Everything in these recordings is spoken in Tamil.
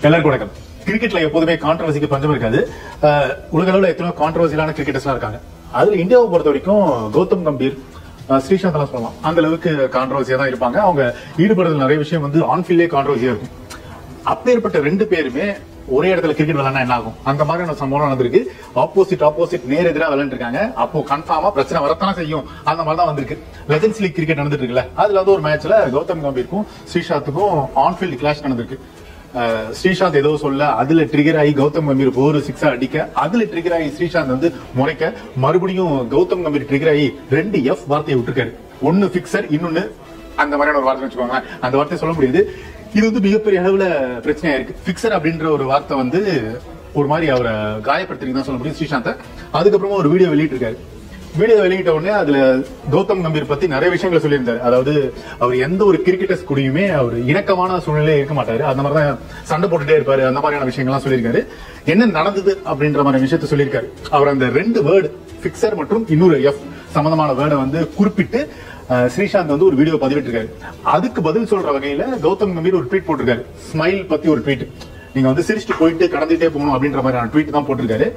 எல்லாருக்கும் வணக்கம் கிரிக்கெட்ல எப்போதுமே கான்ட்ரவர்சிக்கு பஞ்சம் இருக்காது அஹ், உலக அளவுல எத்தனையோ கான்ட்ரவர்சியலான கிரிக்கெட்டர்ஸ்லாம் இருக்காங்க அதுல இந்தியாவை பொறுத்த வரைக்கும் கௌதம் கம்பீர் அஹ், ஸ்ரீசாந்த் எல்லாம் சொல்லலாம் அந்த அளவுக்கு கான்ட்ரவர்சியா தான் இருப்பாங்க அவங்க ஈடுபடுறதுல நிறைய விஷயம் வந்து ஆன்ஃபீல்டே கான்ட்ரவர்சியா இருக்கும் அப்பேற்பட்ட ரெண்டு பேருமே ஒரே இடத்துல கிரிக்கெட் விளையாண்டா என்ன ஆகும் அந்த மாதிரியான சம்பவம் நடந்திருக்கு ஆப்போசிட் ஆப்போசிட் நேர் எதிராக விளையாண்டுருக்காங்க அப்போ கன்ஃபார்மா பிரச்சனை வரத்தானே செய்யும் அந்த மாதிரி தான் வந்திருக்கு லெஜன்ஸ் லீக் கிரிக்கெட் நடந்துட்டு இருக்குல்ல அதுல வந்து ஒரு மேட்ச்ல கௌதம் கம்பீருக்கும் ஸ்ரீசாத்துக்கும் ஆன்ஃபீல்ட் கிளாஷ் நடந்திருக்கு அஹ் ஸ்ரீசாந்த் ஏதோ சொல்ல அதுல ட்ரிகர் ஆகி கௌதம் கம்பீர் ஒரு சிக்ஸா அடிக்க அதுல ட்ரிகர் ஆகி ஸ்ரீசாந்த் வந்து முறைக்க மறுபடியும் கௌதம் கம்பீர் ட்ரிகர் ஆகி ரெண்டு எஃப் வார்த்தையை விட்டுருக்காரு ஒன்னு பிக்சர் இன்னொன்னு அந்த மாதிரியான ஒரு வார்த்தை வச்சுக்கோங்க அந்த வார்த்தையை சொல்ல முடியாது இது வந்து மிகப்பெரிய அளவுல பிரச்சனையா இருக்கு பிக்சர் அப்படின்ற ஒரு வார்த்தை வந்து ஒரு மாதிரி அவரை காயப்படுத்திருக்கு தான் சொல்ல முடியும் ஸ்ரீசாந்த் அதுக்கப்புறமா ஒரு வீடியோ வெளியிட்டிருக்காரு வீடியோ வெளியிட்ட உடனே அதுல கௌதம் கம்பீர் பத்தி நிறைய விஷயங்களை சொல்லியிருந்தாரு அதாவது அவர் எந்த ஒரு கிரிக்கெட்டர்ஸ் கூடயுமே அவர் இணக்கமான சூழ்நிலையே இருக்க மாட்டாரு அந்த மாதிரி தான் சண்டை போட்டுட்டே இருப்பாரு அந்த மாதிரியான விஷயங்கள்லாம் சொல்லியிருக்காரு என்ன நடந்தது அப்படின்ற மாதிரி விஷயத்த சொல்லியிருக்காரு அவர் அந்த ரெண்டு வேர்டு பிக்சர் மற்றும் இன்னொரு எஃப் சம்பந்தமான வேர்டை வந்து குறிப்பிட்டு அஹ், ஸ்ரீசாந்த் வந்து ஒரு வீடியோ பதிவிட்டிருக்காரு அதுக்கு பதில் சொல்ற வகையில கௌதம் கம்பீர் ஒரு ட்வீட் போட்டிருக்காரு ஸ்மைல் பத்தி ஒரு ட்வீட் நீங்க வந்து சிரிச்சுட்டு போயிட்டு கடந்துட்டே போகணும் அப்படின்ற மாதிரியான ட்வீட் தான் போட்டிருக்காரு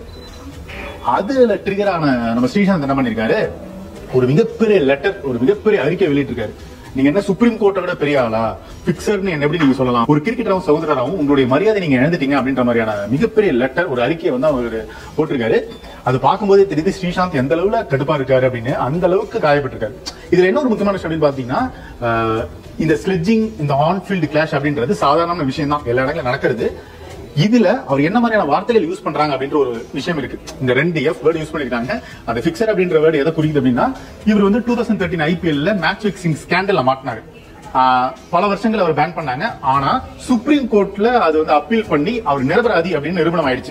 அதுல ட்ரிகர் ஆன நம்ம ஸ்ரீசாந்த் என்ன பண்ணிருக்காரு ஒரு மிகப்பெரிய லெட்டர் ஒரு மிகப்பெரிய அறிக்கை வெளியிட்டிருக்காரு நீங்க என்ன சுப்ரீம் கோர்ட்டை விட பெரிய ஆளா பிக்சர்னு என்ன எப்படி நீங்க சொல்லலாம் ஒரு கிரிக்கெட்டராகவும் சகோதரராகவும் உங்களுடைய மரியாதை நீங்க இழந்துட்டீங்க அப்படின்ற மாதிரியான மிகப்பெரிய லெட்டர் ஒரு அறிக்கையை வந்து அவர் போட்டிருக்காரு அது பார்க்கும்போதே தெரியுது ஸ்ரீசாந்த் எந்த அளவுல கடுப்பா இருக்காரு அப்படின்னு அந்த அளவுக்கு காயப்பட்டிருக்காரு இதுல என்ன ஒரு முக்கியமான விஷயம் அப்படின்னு பாத்தீங்கன்னா ஆஹ், இந்த ஸ்லெட்ஜிங் இந்த ஆன் ஃபீல்டு கிளாஷ் அப்படின்றது சாதாரண விஷயம் தான் எல்லா இடங்களும் நடக்கிறது இதுல அவர் என்ன மாதிரியான வார்த்தைகள் யூஸ் பண்றாங்க அப்படின்ற ஒரு விஷயம் இருக்கு இந்த ரெண்டு எஃப் வேர்டு யூஸ் பண்ணிருக்காங்க அந்த பிக்சர் அப்படின்ற வேர்டு எதை குறிக்குது அப்படின்னா இவர் வந்து டூ தௌசண்ட் தேர்ட்டின் ஐபிஎல்ல மேட்ச் பிக்சிங் ஸ்கேண்டல்ல மாட்டினாரு ஆஹ் பல வருஷங்கள் அவர் பேன் பண்ணாங்க ஆனா சுப்ரீம் கோர்ட்ல அது வந்து அப்பீல் பண்ணி அவர் நிரபராதி அப்படின்னு நிரூபணம் ஆயிடுச்சு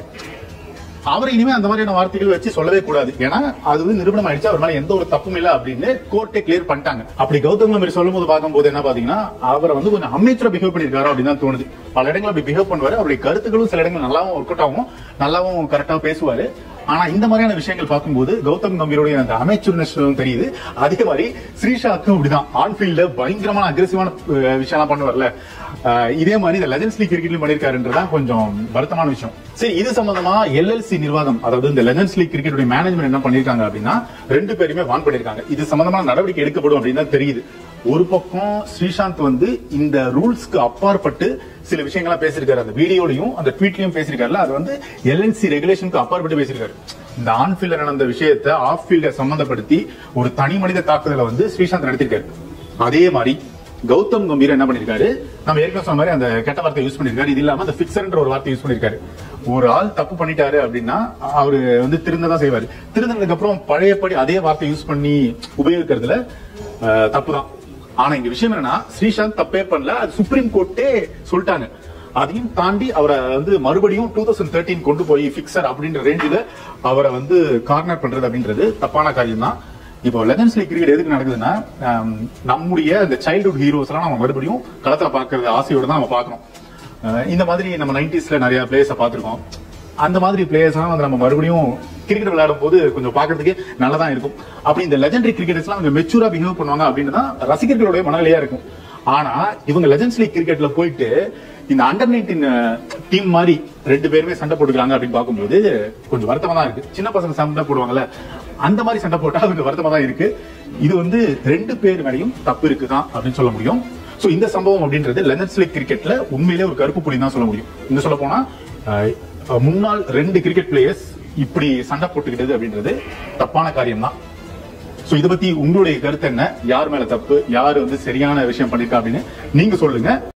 அவர் இனிமே அந்த மாதிரியான வார்த்தைகள் வச்சு சொல்லவே கூடாது ஏன்னா அது வந்து நிரூபணம் ஆயிடுச்சு அவர் மேல எந்த ஒரு தப்பும் இல்ல அப்படின்னு கோர்ட்டே கிளியர் பண்ணிட்டாங்க அப்படி கௌதம் கம்பீர் சொல்லும் போது பார்க்கும்போது என்ன பாத்தீங்கன்னா அவரை வந்து கொஞ்சம் அமெச்சரா பிஹேவ் பண்ணிருக்காரு அப்படின்னு தான் தோணுது பல இடங்கள் அப்படி பிஹேவ் பண்ணுவாரு அவருடைய கருத்துக்களும் சில இடங்கள் நல்லாவும் ஒர்க் அவுட் ஆகும் நல்லாவும் கரெக்டா பேசுவாரு ஆனா இந்த மாதிரியான விஷயங்கள் பார்க்கும்போது கௌதம் கம்பீருடைய அந்த அமைச்சர்னஸ் தெரியுது அதே மாதிரி ஸ்ரீஷாக்கும் இப்படிதான் ஆன்ஃபீல்ட பயங்கரமான அக்ரெசிவான விஷயம்லாம் பண்ணுவார்ல அஹ் இதே மாதிரி இந்த லெஜன்ஸ் லீக் கிரிக்கெட்லயும் பண்ணிருக்காருன்றதான் கொஞ்சம் வருத்தமான விஷயம் சரி இது சம்பந்தமா எல்எல்சி நிர்வாகம் அதாவது இந்த லெஜன்ஸ் லீக் கிரிக்கெட்டுடைய மேனேஜ்மெண்ட் என்ன பண்ணிருக்காங்க அப்படின்னா ரெண்டு பேருமே வான் பண்ணிருக்காங்க இது சம்பந்தமான நடவடிக்கை எடுக்கப்படும் அப்படின்னு தான் தெரியுது ஒரு பக்கம் ஸ்ரீசாந்த் வந்து இந்த ரூல்ஸ்க்கு அப்பாற்பட்டு சில விஷயங்கள்லாம் பேசியிருக்காரு அந்த வீடியோலையும் அந்த ட்வீட்லயும் பேசியிருக்காருல அது வந்து எல்என்சி ரெகுலேஷனுக்கு அப்பாற்பட்டு பேசியிருக்காரு இந்த ஆன் ஃபீல்டர் நடந்த விஷயத்தை ஆஃப் ஃபீல்டை சம்பந்தப்படுத்தி ஒரு தனி மனித தாக்குதலை வந்து ஸ்ரீசாந்த் நடத்திருக்காரு அதே மாதிரி கௌதம் கம்பீர் என்ன பண்ணிருக்காரு நம்ம ஏற்கனவே சொன்ன மாதிரி அந்த கெட்ட வார்த்தை யூஸ் பண்ணிருக்காரு இது இல்லாம அந்த பிக்சர்ன்ற ஒரு வார்த்தை யூஸ் பண்ணிருக்காரு ஒரு ஆள் தப்பு பண்ணிட்டாரு அப்படின்னா அவரு வந்து திருந்ததான் செய்வாரு திருந்ததுக்கு அப்புறம் பழையபடி அதே வார்த்தை யூஸ் பண்ணி உபயோகிக்கிறதுல தப்பு தான் ஆனா இங்க விஷயம் என்னன்னா ஸ்ரீசாந்த் தப்பே பண்ணல அது சுப்ரீம் கோர்ட்டே சொல்லிட்டாங்க அதையும் தாண்டி அவரை வந்து மறுபடியும் டூ தௌசண்ட் தேர்ட்டின் கொண்டு போய் பிக்சர் அப்படின்ற ரேஞ்சில அவரை வந்து கார்னர் பண்றது அப்படின்றது தப்பான காரியம் தான் இப்போ லெஜன்ஸ் லீக் கிரிக்கெட் எதுக்கு நடக்குதுன்னா ஆம், நம்முடைய இந்த சைல்ட்ஹுட் ஹீரோஸ் எல்லாம் நம்ம மறுபடியும் களத்துல பாக்குறது ஆசையோட தான் நம்ம பாக்கணும் அஹ் இந்த மாதிரி நம்ம நைன்டிஸ்ல நிறைய பிளேயர்ஸ பாத்திருக்கோம் அந்த மாதிரி பிளேயர்ஸ் எல்லாம் வந்து நம்ம மறுபடியும் கிரிக்கெட் விளையாடும் போது கொஞ்சம் பாக்குறதுக்கு நல்லதா இருக்கும் அப்படி இந்த லெஜெண்டரி கிரிக்கெட்டர்ஸ் எல்லாம் கொஞ்சம் மெச்சூரா பிஹேவ் பண்ணுவாங்க அப்படின்னு தான் ரசிகர்களுடைய மனநிலையா இருக்கும் ஆனா இவங்க லெஜெண்ட்ஸ் லீக் கிரிக்கெட்ல போயிட்டு இந்த அண்டர் நைன்டீன் டீம் மாதிரி ரெண்டு பேருமே சண்டை போட்டுக்கிறாங்க அப்படின்னு பார்க்கும்போது கொஞ்சம் வருத்தமா தான் இருக்கு சின்ன பசங்க சண்டை போடுவாங்கல்ல அந்த மாதிரி சண்டை போட்டா கொஞ்சம் வருத்தமா தான் இருக்கு இது வந்து ரெண்டு பேர் மேலையும் தப்பு இருக்குதான் அப்படின்னு சொல்ல முடியும் சோ இந்த சம்பவம் அப்படின்றது லெஜண்ட்ஸ் லீக் கிரிக்கெட்ல உண்மையிலே ஒரு கருப்பு புள்ளி தான் சொல்ல முடியும் இன்னும் சொல்ல போனா அஹ், முன்னாள் ரெண்டு கிரிக்கெட் பிளேயர்ஸ் இப்படி சண்டை போட்டுக்கிட்டது அப்படின்றது தப்பான காரியம் தான் சோ இத பத்தி உங்களுடைய கருத்து என்ன யார் மேல தப்பு யார் வந்து சரியான விஷயம் பண்ணிருக்கா அப்படின்னு நீங்க சொல்லுங்க